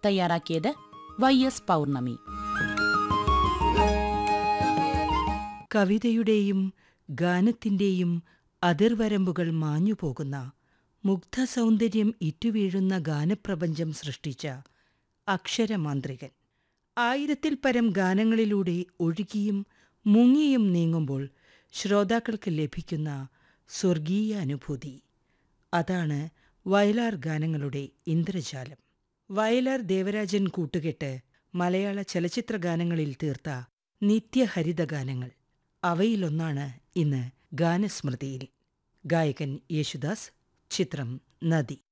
തയ്യാറാക്കിയത് Y S പൗർണമി കവിതയുടെയും ഗാനത്തിന്റെയും അതിർവരമ്പുകൾ മാഞ്ഞുപോകുന്ന മുഗ്ധസൗന്ദര്യം ഇറ്റുവീഴുന്ന ഗാനപ്രപഞ്ചം സൃഷ്ടിച്ച അക്ഷരമാന്ത്രികൻ ആയിരത്തിൽ പരം ഗാനങ്ങളിലൂടെ ഒഴുകിയും മുങ്ങിയും നീങ്ങുമ്പോൾ ശ്രോതാക്കൾക്ക് ലഭിക്കുന്ന സ്വർഗീയ അനുഭൂതി അതാണ് വയലാർ ഗാനങ്ങളുടെ ഇന്ദ്രജാലം വയലാർ ദേവരാജൻ കൂട്ടുകെട്ട് മലയാള ചലച്ചിത്ര ഗാനങ്ങളിൽ തീർത്ത നിത്യഹരിത ഗാനങ്ങൾ അവയിലൊന്നാണ് ഇന്ന് ഗാനസ്മൃതിയിൽ ഗായകൻ യേശുദാസ് ചിത്രം നദി